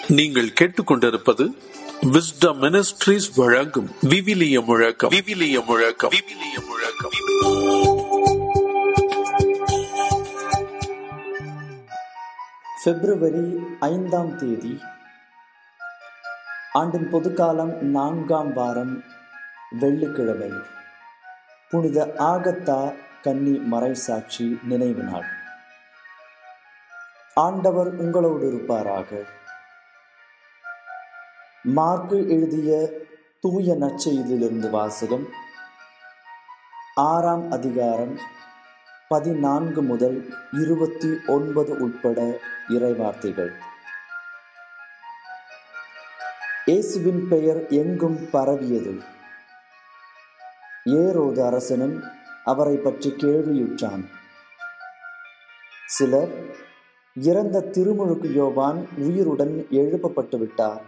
நீங்கள் கேட்டுக்கொண்டிருப்பது wisdom ministries வழங்கும் விவிலிய முழக்கம் விவிலிய முழக்கம் விவிலிய முழக்கம் பிப்ரவரி ஐந்தாம் தேதி ஆண்டின் பொதுக்காலம் நான்காம் வாரம் வெள்ளிக்கிழமை புனித ஆகத்தா கன்னி மறைசாட்சி நினைவு நாள் ஆண்டவர் உங்களோடு இருப்பாராக மார்க்கு எழுதிய தூய நற்செய்தியிலிருந்து வாசகம் ஆறாம் அதிகாரம் பதினான்கு முதல் இருபத்தி ஒன்பது உட்பட இறைவார்த்தைகள் இயேசுவின் பெயர் எங்கும் பரவியது ஏரோது அரசனும் அவரை பற்றி கேள்வியுற்றான் சிலர் இறந்த திருமுழுக்கு யோவான் உயிருடன் எழுப்பப்பட்டு விட்டார்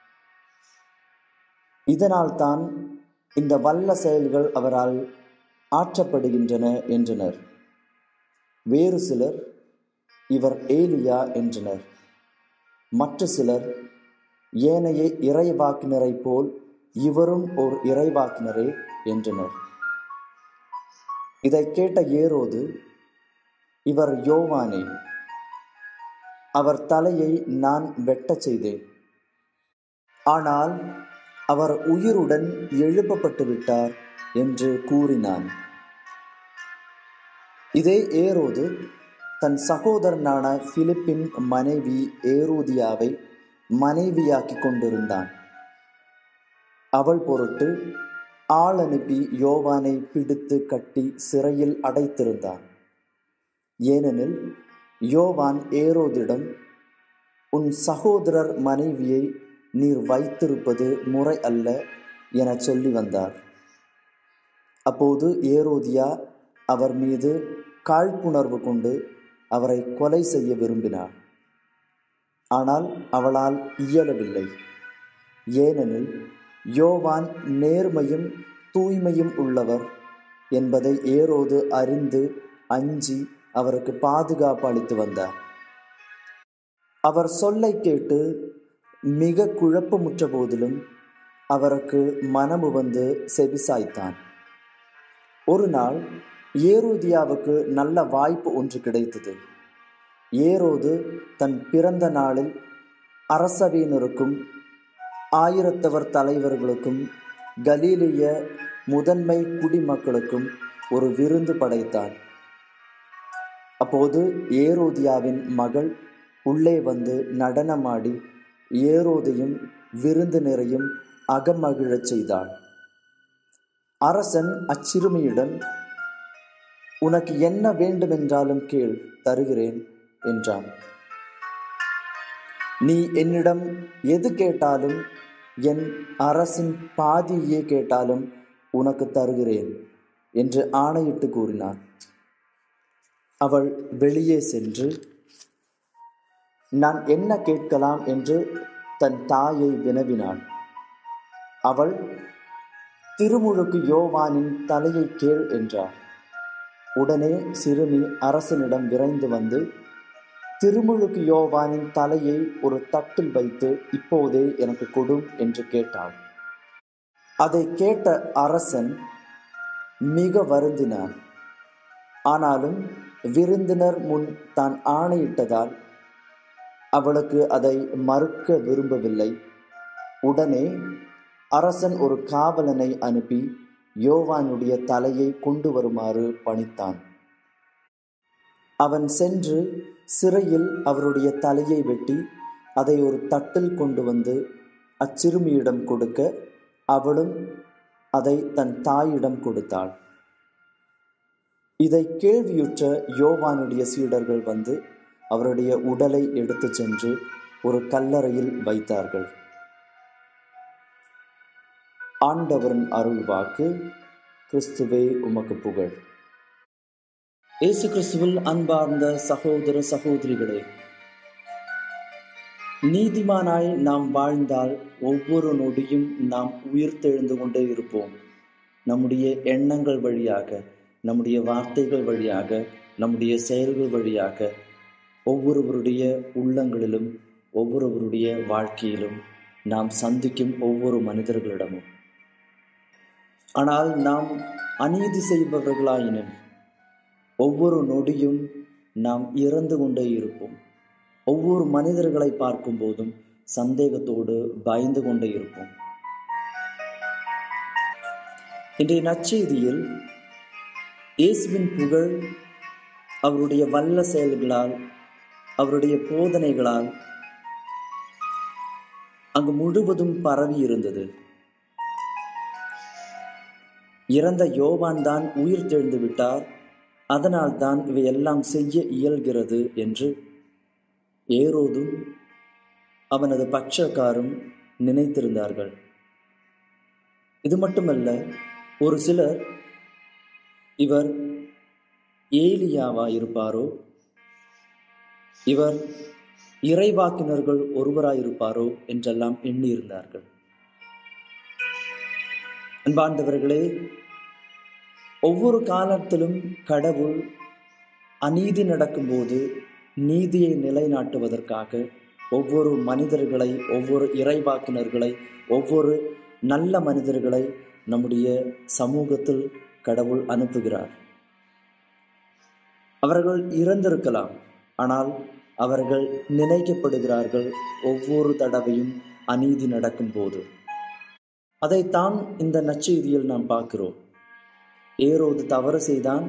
இதனால்தான் இந்த வல்ல செயல்கள் அவரால் ஆற்றப்படுகின்றன என்றனர் வேறு சிலர் இவர் ஏலியா என்றனர் மற்ற சிலர் ஏனைய இறைவாக்கினரைப் போல் இவரும் ஓர் இறைவாக்கினரே என்றனர் இதை கேட்ட ஏரோது இவர் யோவானே அவர் தலையை நான் வெட்டச் செய்தேன் ஆனால் அவர் உயிருடன் எழுப்பப்பட்டு விட்டார் என்று கூறினான் இதே ஏரோது தன் சகோதரனான பிலிப்பின் மனைவி ஏரோதியாவை மனைவியாக்கி கொண்டிருந்தான் அவள் பொருட்டு ஆள் அனுப்பி யோவானை பிடித்து கட்டி சிறையில் அடைத்திருந்தான் ஏனெனில் யோவான் ஏரோதிடம் உன் சகோதரர் மனைவியை நீர் வைத்திருப்பது முறை அல்ல என சொல்லி வந்தார் அப்போது ஏரோதியா அவர் மீது காழ்ப்புணர்வு கொண்டு அவரை கொலை செய்ய விரும்பினார் ஆனால் அவளால் இயலவில்லை ஏனெனில் யோவான் நேர்மையும் தூய்மையும் உள்ளவர் என்பதை ஏரோது அறிந்து அஞ்சி அவருக்கு பாதுகாப்பு அளித்து வந்தார் அவர் சொல்லை கேட்டு மிக குழப்பமுற்ற போதிலும் அவருக்கு மனமு வந்து செவிசாய்த்தான் ஒரு நாள் ஏரோதியாவுக்கு நல்ல வாய்ப்பு ஒன்று கிடைத்தது ஏரோது தன் பிறந்த நாளில் அரசவையினருக்கும் ஆயிரத்தவர் தலைவர்களுக்கும் கலீலிய முதன்மை குடிமக்களுக்கும் ஒரு விருந்து படைத்தான் அப்போது ஏரோதியாவின் மகள் உள்ளே வந்து நடனமாடி ஏரோதையும் விருந்தினரையும் அகமகிழச் செய்தாள் அரசன் அச்சிறுமியிடம் உனக்கு என்ன வேண்டுமென்றாலும் கேள் தருகிறேன் என்றான் நீ என்னிடம் எது கேட்டாலும் என் அரசின் பாதியே கேட்டாலும் உனக்கு தருகிறேன் என்று ஆணையிட்டு கூறினான் அவள் வெளியே சென்று நான் என்ன கேட்கலாம் என்று தன் தாயை வினவினாள் அவள் திருமுழுக்கு யோவானின் தலையை கேள் என்றார் உடனே சிறுமி அரசனிடம் விரைந்து வந்து திருமுழுக்கு யோவானின் தலையை ஒரு தட்டில் வைத்து இப்போதே எனக்கு கொடும் என்று கேட்டாள் அதை கேட்ட அரசன் மிக வருந்தினான் ஆனாலும் விருந்தினர் முன் தான் ஆணையிட்டதால் அவளுக்கு அதை மறுக்க விரும்பவில்லை உடனே அரசன் ஒரு காவலனை அனுப்பி யோவானுடைய தலையை கொண்டு வருமாறு பணித்தான் அவன் சென்று சிறையில் அவருடைய தலையை வெட்டி அதை ஒரு தட்டில் கொண்டு வந்து அச்சிறுமியிடம் கொடுக்க அவளும் அதை தன் தாயிடம் கொடுத்தாள் இதை கேள்வியுற்ற யோவானுடைய சீடர்கள் வந்து அவருடைய உடலை எடுத்து சென்று ஒரு கல்லறையில் வைத்தார்கள் ஆண்டவரின் அருள் வாக்கு கிறிஸ்துவே உமக்கு புகழ் இயேசு கிறிஸ்துவில் அன்பார்ந்த சகோதர சகோதரிகளே நீதிமானாய் நாம் வாழ்ந்தால் ஒவ்வொரு நொடியும் நாம் உயிர் தெழுந்து கொண்டே இருப்போம் நம்முடைய எண்ணங்கள் வழியாக நம்முடைய வார்த்தைகள் வழியாக நம்முடைய செயல்கள் வழியாக ஒவ்வொருவருடைய உள்ளங்களிலும் ஒவ்வொருவருடைய வாழ்க்கையிலும் நாம் சந்திக்கும் ஒவ்வொரு மனிதர்களிடமும் ஆனால் நாம் அநீதி செய்பவர்களாயினும் ஒவ்வொரு நொடியும் நாம் இறந்து கொண்டே இருப்போம் ஒவ்வொரு மனிதர்களை பார்க்கும் போதும் சந்தேகத்தோடு பயந்து கொண்டே இருப்போம் இன்றைய நற்செய்தியில் இயேசுவின் புகழ் அவருடைய வல்ல செயல்களால் அவருடைய போதனைகளால் அங்கு முழுவதும் பரவி இருந்தது இறந்த யோவான் தான் உயிர் தெழுந்து விட்டார் அதனால் தான் இவையெல்லாம் செய்ய இயல்கிறது என்று ஏரோதும் அவனது பட்சக்காரும் நினைத்திருந்தார்கள் இது மட்டுமல்ல ஒரு சிலர் இவர் ஏலியாவா இருப்பாரோ இவர் இறைவாக்கினர்கள் ஒருவராயிருப்பாரோ என்றெல்லாம் எண்ணியிருந்தார்கள் அன்பார்ந்தவர்களே ஒவ்வொரு காலத்திலும் கடவுள் அநீதி நடக்கும்போது நீதியை நிலைநாட்டுவதற்காக ஒவ்வொரு மனிதர்களை ஒவ்வொரு இறைவாக்கினர்களை ஒவ்வொரு நல்ல மனிதர்களை நம்முடைய சமூகத்தில் கடவுள் அனுப்புகிறார் அவர்கள் இறந்திருக்கலாம் ஆனால் அவர்கள் நினைக்கப்படுகிறார்கள் ஒவ்வொரு தடவையும் அநீதி நடக்கும் போது அதைத்தான் இந்த நற்செய்தியில் நாம் பார்க்கிறோம் ஏரோது தவறு செய்தான்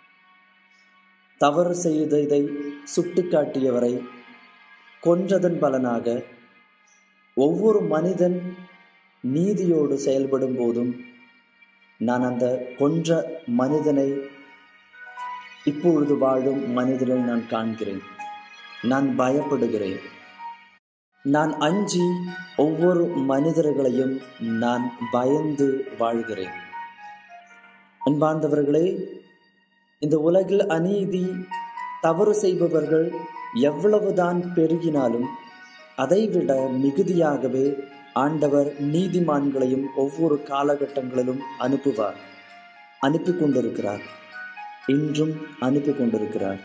தவறு செய்ததை சுட்டிக்காட்டியவரை கொன்றதன் பலனாக ஒவ்வொரு மனிதன் நீதியோடு செயல்படும் போதும் நான் அந்த கொன்ற மனிதனை இப்பொழுது வாழும் மனிதனில் நான் காண்கிறேன் நான் பயப்படுகிறேன் நான் அஞ்சி ஒவ்வொரு மனிதர்களையும் நான் பயந்து வாழ்கிறேன் அன்பார்ந்தவர்களே இந்த உலகில் அநீதி தவறு செய்பவர்கள் எவ்வளவுதான் பெருகினாலும் அதைவிட மிகுதியாகவே ஆண்டவர் நீதிமான்களையும் ஒவ்வொரு காலகட்டங்களிலும் அனுப்புவார் அனுப்பி கொண்டிருக்கிறார் இன்றும் அனுப்பி கொண்டிருக்கிறார்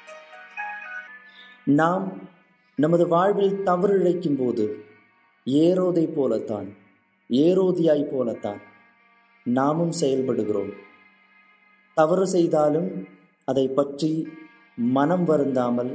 நாம் நமது வாழ்வில் தவறு இழைக்கும் போது ஏரோதை போலத்தான் ஏரோதியாய் போலத்தான் நாமும் செயல்படுகிறோம் தவறு செய்தாலும் அதை பற்றி மனம் வருந்தாமல்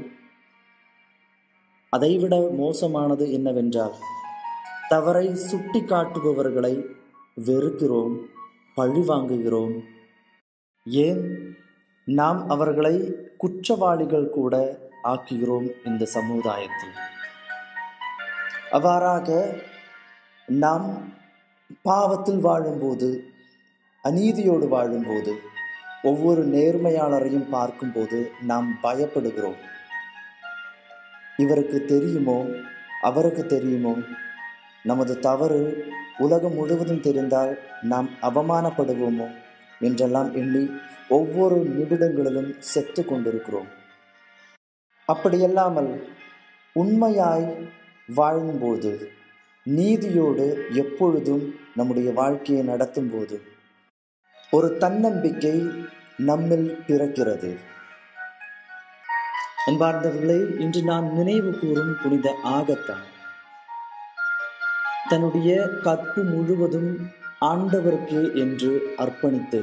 அதைவிட மோசமானது என்னவென்றால் தவறை சுட்டி காட்டுபவர்களை வெறுக்கிறோம் பழி வாங்குகிறோம் ஏன் நாம் அவர்களை குற்றவாளிகள் கூட ஆக்குகிறோம் இந்த சமுதாயத்தில் அவ்வாறாக நாம் பாவத்தில் வாழும்போது அநீதியோடு வாழும்போது ஒவ்வொரு நேர்மையாளரையும் பார்க்கும்போது நாம் பயப்படுகிறோம் இவருக்கு தெரியுமோ அவருக்கு தெரியுமோ நமது தவறு உலகம் முழுவதும் தெரிந்தால் நாம் அவமானப்படுவோமோ என்றெல்லாம் எண்ணி ஒவ்வொரு நிமிடங்களிலும் செத்து கொண்டிருக்கிறோம் அப்படியல்லாமல் உண்மையாய் வாழும்போது நீதியோடு எப்பொழுதும் நம்முடைய வாழ்க்கையை நடத்தும்போது ஒரு தன்னம்பிக்கை நம்மில் பிறக்கிறது அன்பார்ந்தவர்களே இன்று நான் நினைவு கூறும் புனித ஆகத்தான் தன்னுடைய கற்பு முழுவதும் ஆண்டவருக்கு என்று அர்ப்பணித்து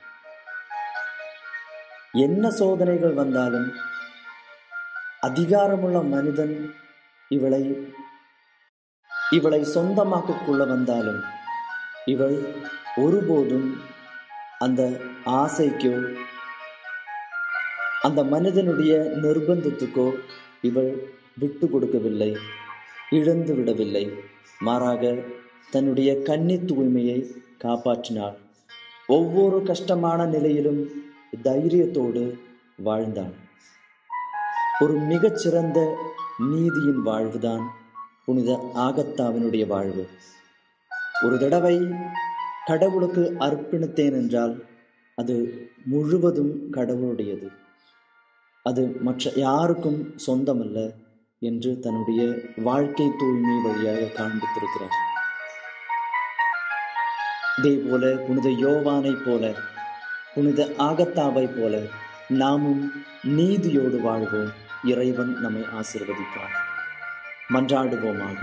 என்ன சோதனைகள் வந்தாலும் அதிகாரமுள்ள மனிதன் இவளை இவளை சொந்தமாக்கிக் கொள்ள வந்தாலும் இவள் ஒருபோதும் அந்த ஆசைக்கோ அந்த மனிதனுடைய நிர்பந்தத்துக்கோ இவள் விட்டு கொடுக்கவில்லை இழந்து விடவில்லை மாறாக தன்னுடைய கன்னி தூய்மையை காப்பாற்றினாள் ஒவ்வொரு கஷ்டமான நிலையிலும் தைரியத்தோடு வாழ்ந்தாள் ஒரு மிகச்சிறந்த நீதியின் வாழ்வுதான் புனித ஆகத்தாவினுடைய வாழ்வு ஒரு தடவை கடவுளுக்கு அர்ப்பணித்தேன் என்றால் அது முழுவதும் கடவுளுடையது அது மற்ற யாருக்கும் சொந்தமல்ல என்று தன்னுடைய வாழ்க்கை தூய்மை வழியாக காண்பித்திருக்கிறார் இதே போல புனித யோவானை போல புனித ஆகத்தாவை போல நாமும் நீதியோடு வாழ்வோம் இறைவன் நம்மை ஆசிர்வதிப்பார் மன்றாடுவோமாக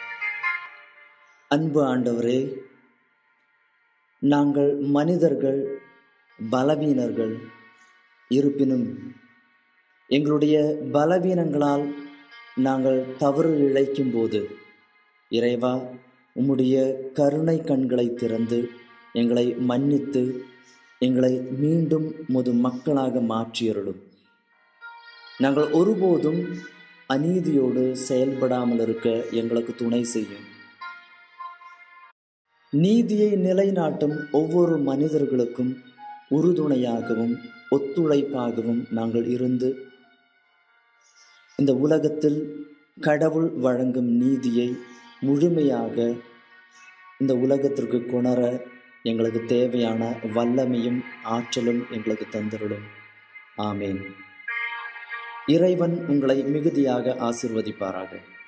அன்பு ஆண்டவரே நாங்கள் மனிதர்கள் பலவீனர்கள் இருப்பினும் எங்களுடைய பலவீனங்களால் நாங்கள் தவறு இழைக்கும் போது இறைவா உம்முடைய கருணை கண்களை திறந்து எங்களை மன்னித்து எங்களை மீண்டும் முது மக்களாக மாற்றியருளும் நாங்கள் ஒருபோதும் அநீதியோடு செயல்படாமல் இருக்க எங்களுக்கு துணை செய்யும் நீதியை நிலைநாட்டும் ஒவ்வொரு மனிதர்களுக்கும் உறுதுணையாகவும் ஒத்துழைப்பாகவும் நாங்கள் இருந்து இந்த உலகத்தில் கடவுள் வழங்கும் நீதியை முழுமையாக இந்த உலகத்திற்கு கொணர எங்களுக்கு தேவையான வல்லமையும் ஆற்றலும் எங்களுக்கு தந்திருடும் ஆமேன் இறைவன் உங்களை மிகுதியாக ஆசிர்வதிப்பாராக